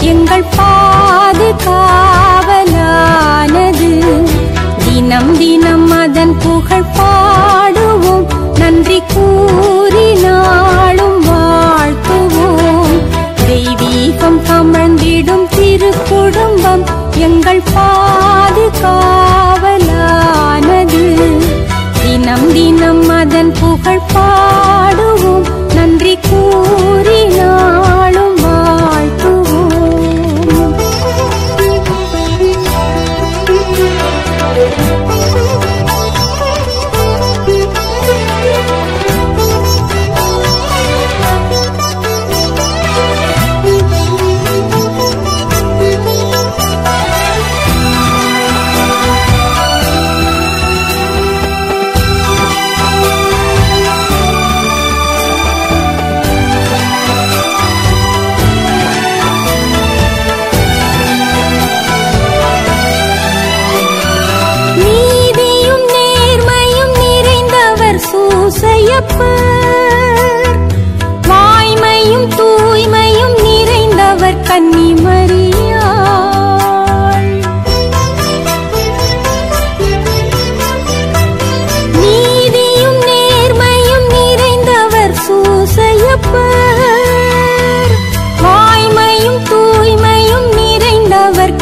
எங்கள் பாதுகாவலானது தினம் தினம் அதன் புகழ் பாடுவோம் நன்றி கூறி நாளும் வாழ்த்துவோம் தெய்வீகம் கமழ்ந்திடும் திரு குடும்பம் எங்கள் பாதுகாவலானது தினம் தினம் அதன் புகழ் பாடுவோம் நன்றி கூறி நாளும் நீதியும் நேர்மையும் நிறைந்தவர் சூசையப்பர் வாய்மையும் தூய்மையும் நிறைந்தவர் கன்னிமரியாள் நீதியும் நேர்மையும் நிறைந்தவர் சூசையப்பர் வாய்மையும் தூய்மையும் நிறைந்தவர்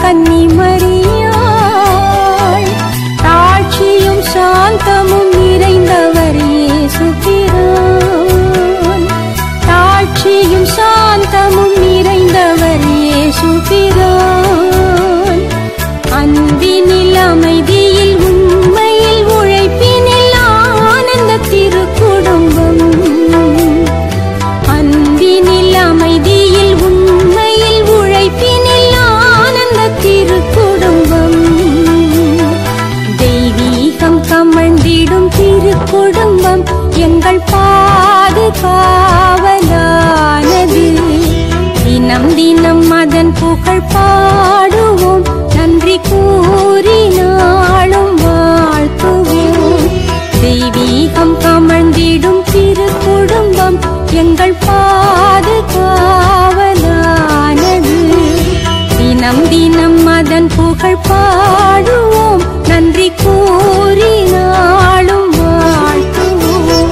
கன்னிமரியாள் தாட்சியும் சாந்தமும் நிறைந்தவர் இயேசுபிரான் தாட்சியும் சாந்தமும் நிறைந்தவர் இயேசுபிரான் அன்பினில் அமைதியில் உண்மையில் உழைப்பினில் ஆனந்த திரு குடும்பம் அன்பினில் அமைதியில் உண்மையில் உழைப்பினில் ஆனந்த திரு குடும்பம் தெய்வீகம் கமழ்ந்திடும் திரு குடும்பம் எங்கள் பாதுகாவலானது தினம் தினம் அதன் புகழ் பாடுவோம் நன்றி கூறி நாளும் வாழ்த்துவோம் தெய்வீகம் கமழ்ந்திடும் திரு குடும்பம் எங்கள் பாதுகாவலானது தினம் தினம் அதன் புகழ் பாடுவோம் நன்றி கூறி நாளும் வாழ்த்துவோம்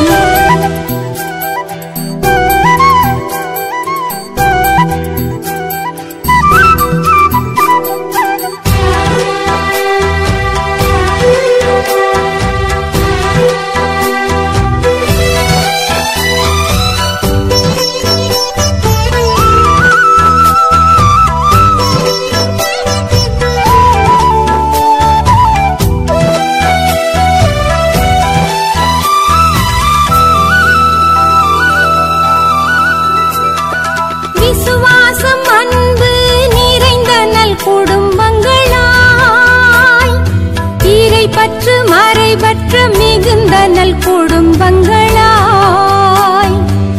விசுவாசம் அன்பு நிறைந்த நல் குடும்பங்களாய் ஈரை பற்று மறைபற்ற மிகுந்த நல் குடும்பங்களாய்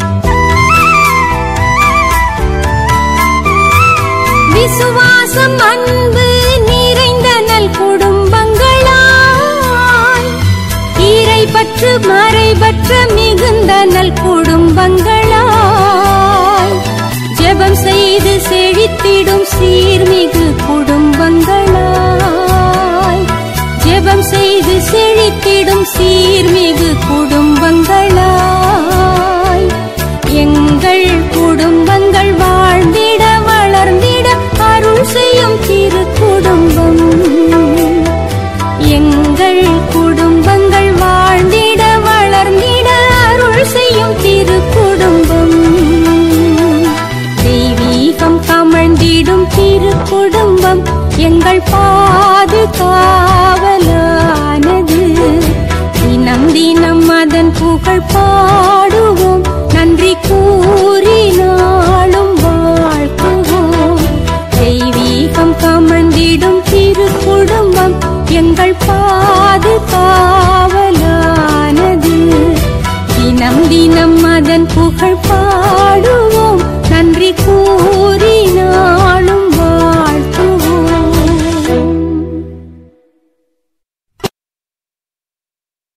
விசுவாசம் அன்பு நிறைந்த நல் குடும்பங்களாய் ஈரை பற்று மறைபற்ற மிகுந்த நல் குடும்பங்களாய் ஜெபம் செய்து செழித்திடும் சீர்மிகு குடும்பங்களாய் ஜெபம் செய்து செழித்திடும் சீர்மிகு குடும்பங்களாய் எங்கள் குடும்பங்கள் வாழ்ந்திட வளர்ந்திட அருள் செய்யும் திரு குடும்பம் எங்கள் குடும்பங்கள் வாழ்ந்திட வளர்ந்திட அருள் செய்யும் திரு குடும்பம் தெய்வீகம் கமழ்ந்திடும் திரு குடும்பம் எங்கள் பாதுகா